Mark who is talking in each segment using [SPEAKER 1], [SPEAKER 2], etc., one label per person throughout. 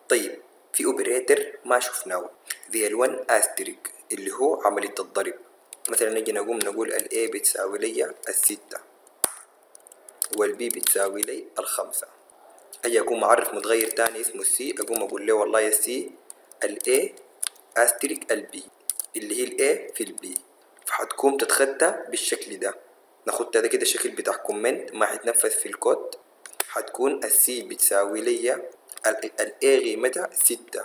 [SPEAKER 1] طيب في اوبريتر ما شفناه في ال1 استريك اللي هو عملية الضرب مثلا نجي نقوم نقول ال A بتساوي لي الستة وال B بتساوي لي الخمسة أجي أقوم أعرف متغير تاني اسمه C أقوم أقول له والله يا C ال A أستريك ال B اللي هي ال A في ال B فحتقوم تتخدى بالشكل ده ناخد ده كده شكل بتاع كومنت ما حيتنفذ في الكود حتكون ال C بتساوي لي ال A قيمتها ستة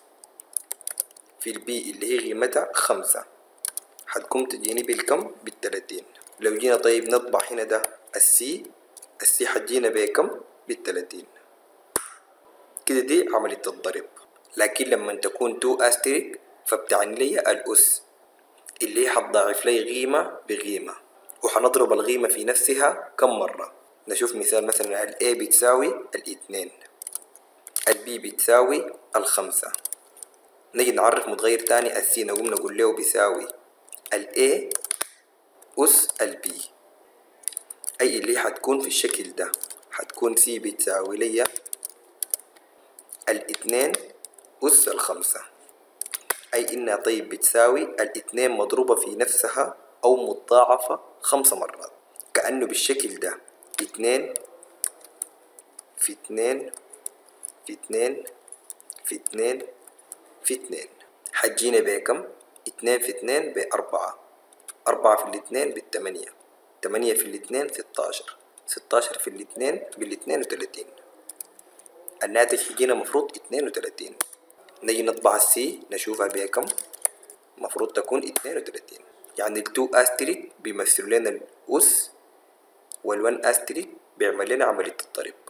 [SPEAKER 1] في ال B اللي هي قيمتها خمسة حتقوم تجيني بالكم بالتلاتين لو جينا طيب نطبع هنا ده السي السي حتجينا بكم بالتلاتين كده دي عملية الضرب لكن لما تكون تو استريك فبتعني لي الأس اللي هي حتضاعف لي قيمة بقيمة وحنضرب القيمة في نفسها كم مرة نشوف مثال مثلا ال A بتساوي الاثنين ال B بتساوي الخمسة نجي نعرف متغير تاني ال C نقوم نقول له بيساوي ال A أس ال B أي اللي حتكون في الشكل ده حتكون C بتساوي لي الاتنين أس الخمسة أي إنها طيب بتساوي الاتنين مضروبة في نفسها أو متضاعفة خمسة مرات كأنه بالشكل ده اتنين في اتنين في اتنين في اتنين في اتنين حتجينا بكم اتنين في اتنين بأربعة أربعة في الاتنين بالتمانية تمانية في الاتنين ستاشر ستاشر في الاتنين بالاتنين وتلاتين الناتج يجينا مفروض اتنين وتلاتين نجي نطبع السي نشوفها بكم مفروض تكون اتنين وتلاتين يعني التو استريك بيمثلوا لنا الأس والون استريك بيعمل لنا عملية الضرب